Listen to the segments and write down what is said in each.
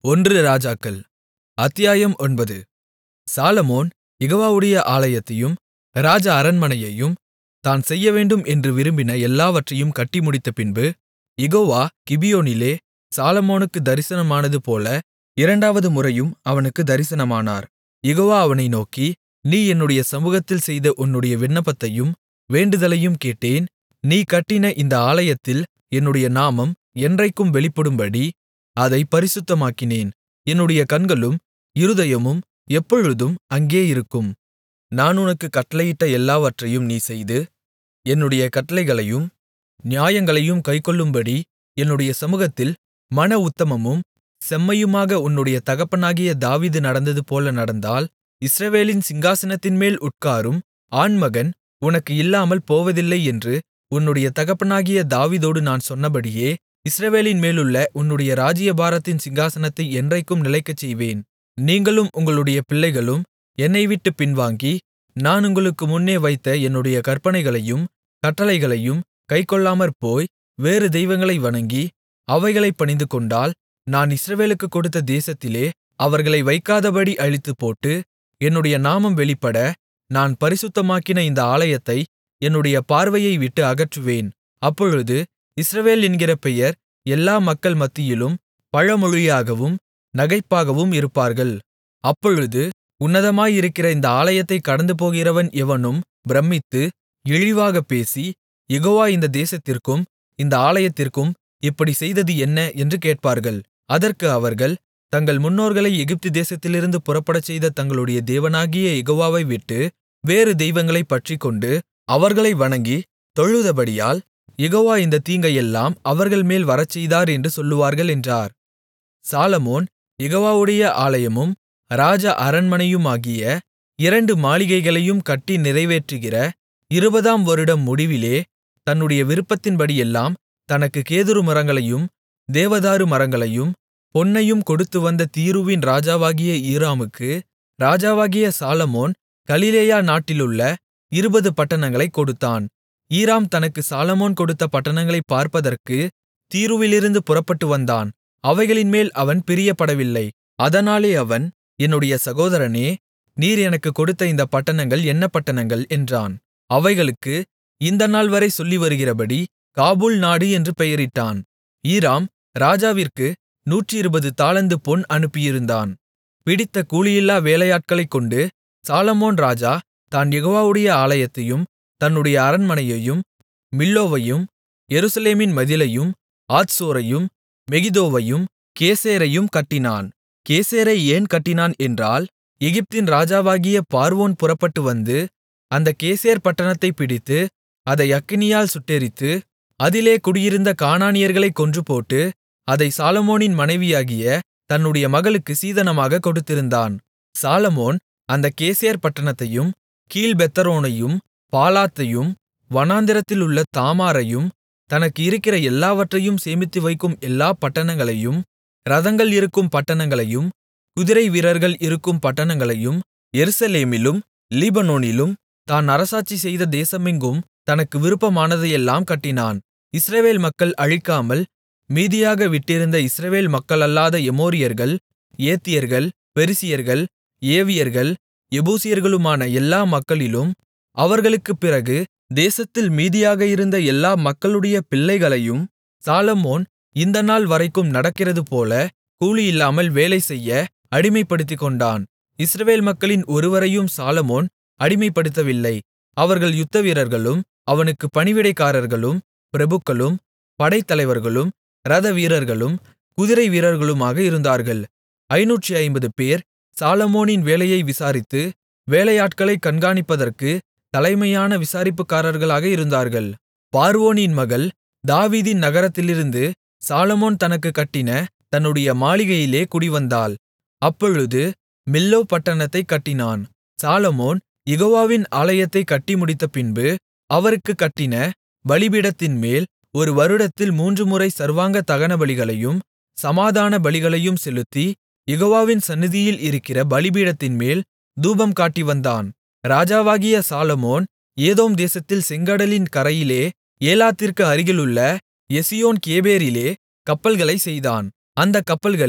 ஒன்று ராஜாக்கள் அத்தியாயம் ஒன்பது சாலொமோன் யெகோவாவுடைய ஆலயத்தையும் ராஜ அரண்மனையையும் தான் செய்யவேண்டும் என்று விரும்பின எல்லாவற்றையும் கட்டி முடித்தபின்பு யெகோவா கிபியோனிலே சாலொமோனுக்குத் தரிசனமானதுபோல இரண்டாவது முறையும் அவனுக்குத் தரிசனமானார் யெகோவா அவனை நோக்கி நீ என்னுடைய சமுகத்தில் செய்த உன்னுடைய விண்ணப்பத்தையும் வேண்டுதலையும் கேட்டேன் நீ கட்டின இந்த ஆலயத்தில் என்னுடைய நாமம் என்றைக்கும் வெளிப்படும்படி அதைப் பரிசுத்தமாக்கினேன் என்னுடைய கண்களும் இருதயமும் எப்பொழுதும் அங்கே இருக்கும் நான் உனக்குக் கட்டளையிட்ட எல்லாவற்றையும் நீ செய்து என்னுடைய கட்டளைகளையும் நியாயங்களையும் கைக்கொள்ளும்படி என்னுடைய சமுகத்தில் மன உத்தமமும் செம்மையுமாக உன்னுடைய தகப்பனாகிய தாவீது நடந்ததுபோல நடந்தால் இஸ்ரவேலின் சிங்காசனத்தின்மேல் உட்காரும் ஆண்மகன் உனக்கு இல்லாமல் போவதில்லை என்று உன்னுடைய தகப்பனாகிய தாவீதோடு நான் சொன்னபடியே இஸ்ரவேலின் மேலுள்ள உன்னுடைய ராஜ்ஜியபாரத்தின் சிங்காசனத்தை என்றைக்கும் நிலைக்கச்செய்வேன் நீங்களும் உங்களுடைய பிள்ளைகளும் என்னைவிட்டுப் பின்வாங்கி நான் உங்களுக்கு முன்னே வைத்த என்னுடைய கற்பனைகளையும் கட்டளைகளையும் கைக்கொள்ளாமற்போய் வேறு தெய்வங்களை வணங்கி அவைகளைப் பணிந்துகொண்டால் நான் இஸ்ரவேலுக்குக் கொடுத்த தேசத்திலே அவர்களை வைக்காதபடி அழித்துப்போட்டு என்னுடைய நாமம் வெளிப்பட நான் பரிசுத்தமாக்கின இந்த ஆலயத்தை என்னுடைய பார்வையை விட்டு அகற்றுவேன் அப்பொழுது இஸ்ரவேல் என்கிற பெயர் எல்லா மக்கள் மத்தியிலும் பழமொழியாகவும் நகைப்பாகவும் இருப்பார்கள் அப்பொழுது உன்னதமாயிருக்கிற இந்த ஆலயத்தைக் கடந்துபோகிறவன் எவனும் பிரமித்து இழிவாகப் பேசி யெகோவா இந்த தேசத்திற்கும் இந்த ஆலயத்திற்கும் இப்படிச் செய்தது என்ன என்று கேட்பார்கள் அதற்கு அவர்கள் தங்கள் முன்னோர்களை எகிப்து தேசத்திலிருந்து புறப்படச்செய்த தங்களுடைய தேவனாகிய யெகோவாவை விட்டு வேறு தெய்வங்களைப் பற்றிக்கொண்டு அவர்களை வணங்கி தொழுதபடியால் யெகோவா இந்தத் தீங்கையெல்லாம் அவர்கள்மேல் வரச்செய்தார் என்று சொல்லுவார்கள் என்றார் சாலொமோன் யெகோவாவுடைய ஆலயமும் ராஜ அரண்மனையுமாகிய இரண்டு மாளிகைகளையும் கட்டி நிறைவேற்றுகிற இருபதாம் வருடம் முடிவிலே தன்னுடைய விருப்பத்தின்படியெல்லாம் தனக்குக் கேதுரு மரங்களையும் தேவதாரு மரங்களையும் பொன்னையும் கொடுத்துவந்த தீருவின் ராஜாவாகிய ஈராமுக்கு ராஜாவாகிய சாலொமோன் கலிலேயா நாட்டிலுள்ள இருபது பட்டணங்களைக் கொடுத்தான் ஈராம் தனக்கு சாலொமோன் கொடுத்த பட்டணங்களைப் பார்ப்பதற்கு தீருவிலிருந்து புறப்பட்டு வந்தான் அவைகளின்மேல் அவன் பிரியப்படவில்லை அதனாலே அவன் என்னுடைய சகோதரனே நீர் எனக்குக் கொடுத்த இந்தப் பட்டணங்கள் என்ன பட்டணங்கள் என்றான் அவைகளுக்கு இந்த நாள்வரை சொல்லிவருகிறபடி காபூல் நாடு என்று பெயரிட்டான் ஈராம் ராஜாவிற்கு நூற்றி இருபது தாலந்து பொன் அனுப்பியிருந்தான் பிடித்த கூலியில்லா வேலையாட்களைக் கொண்டு சாலொமோன் ராஜா தான் யெகோவாவுடைய ஆலயத்தையும் தன்னுடைய அரண்மனையையும் மில்லோவையும் எருசலேமின் மதிலையும் ஆத்சோரையும் மெகிதோவையும் கேசேரையும் கட்டினான் கேசேரை ஏன் கட்டினான் என்றால் எகிப்தின் ராஜாவாகிய பார்வோன் புறப்பட்டு வந்து அந்த கேசேர் பட்டணத்தைப் பிடித்து அதை அக்கினியால் சுட்டெரித்து அதிலே குடியிருந்த கானானியர்களைக் கொன்றுபோட்டு அதை சாலொமோனின் மனைவியாகிய தன்னுடைய மகளுக்கு சீதனமாகக் கொடுத்திருந்தான் சாலொமோன் அந்த கேசேர் பட்டணத்தையும் கீழ்பெத்தரோனையும் பாலாத்தையும் வனாந்திரத்திலுள்ள தாமாரையும் தனக்கு இருக்கிற எல்லாவற்றையும் சேமித்து வைக்கும் எல்லா பட்டணங்களையும் இரதங்கள் இருக்கும் பட்டணங்களையும் குதிரை வீரர்கள் இருக்கும் பட்டணங்களையும் எருசலேமிலும் லீபனோனிலும் தான் அரசாட்சி செய்த தேசமெங்கும் தனக்கு விருப்பமானதையெல்லாம் கட்டினான் இஸ்ரவேல் மக்கள் அழிக்காமல் மீதியாக விட்டிருந்த இஸ்ரவேல் மக்களல்லாத எமோரியர்கள் ஏத்தியர்கள் பெரிசியர்கள் ஏவியர்கள் எபூசியர்களுமான எல்லா மக்களிலும் அவர்களுக்குப் பிறகு தேசத்தில் மீதியாக இருந்த எல்லா மக்களுடைய பிள்ளைகளையும் சாலொமோன் இந்த நாள் வரைக்கும் நடக்கிறதுபோல கூலியில்லாமல் வேலை செய்ய அடிமைப்படுத்திக்கொண்டான் இஸ்ரவேல் மக்களின் ஒருவரையும் சாலொமோன் அடிமைப்படுத்தவில்லை அவர்கள் யுத்தவீரர்களும் அவனுக்கு பணிவிடைக்காரர்களும் பிரபுக்களும் படைத்தலைவர்களும் இரதவீரர்களும் குதிரை வீரர்களுமாக இருந்தார்கள் ஐநூற்று ஐம்பது பேர் சாலொமோனின் வேலையை விசாரித்து வேலையாட்களைக் கண்காணிப்பதற்கு தலைமையான விசாரிப்புக்காரர்களாக இருந்தார்கள் பார்வோனின் மகள் தாவீதின் நகரத்திலிருந்து சாலொமோன் தனக்குக் கட்டின தன்னுடைய மாளிகையிலே குடிவந்தாள் அப்பொழுது மில்லோ பட்டணத்தைக் கட்டினான் சாலொமோன் யெகோவாவின் ஆலயத்தைக் கட்டி முடித்த பின்பு அவருக்குக் கட்டின பலிபீடத்தின்மேல் ஒரு வருடத்தில் மூன்று முறை சர்வாங்க தகனபலிகளையும் சமாதான பலிகளையும் செலுத்தி யெகோவாவின் சந்நிதியில் இருக்கிற பலிபீடத்தின்மேல் தூபம் காட்டிவந்தான் ராஜாவாகிய சாலொமோன் ஏதோம் தேசத்தில் செங்கடலின் கரையிலே ஏலாத்திற்கு அருகிலுள்ள எசியோன் கேபேரிலே கப்பல்களைச் செய்தான் அந்தக் கப்பல்களில்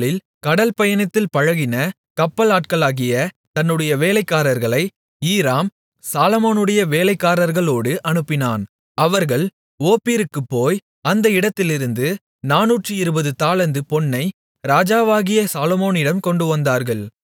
கடல் பயணத்தில் பழகின கப்பலாட்களாகிய தன்னுடைய வேலைக்காரர்களை ஈராம் சாலொமோனுடைய வேலைக்காரர்களோடு அனுப்பினான் அவர்கள் ஓப்பீருக்குப் போய் அந்த இடத்திலிருந்து 420 தாலந்து பொன்னை ராஜாவாகிய சாலொமோனிடம் கொண்டுவந்தார்கள்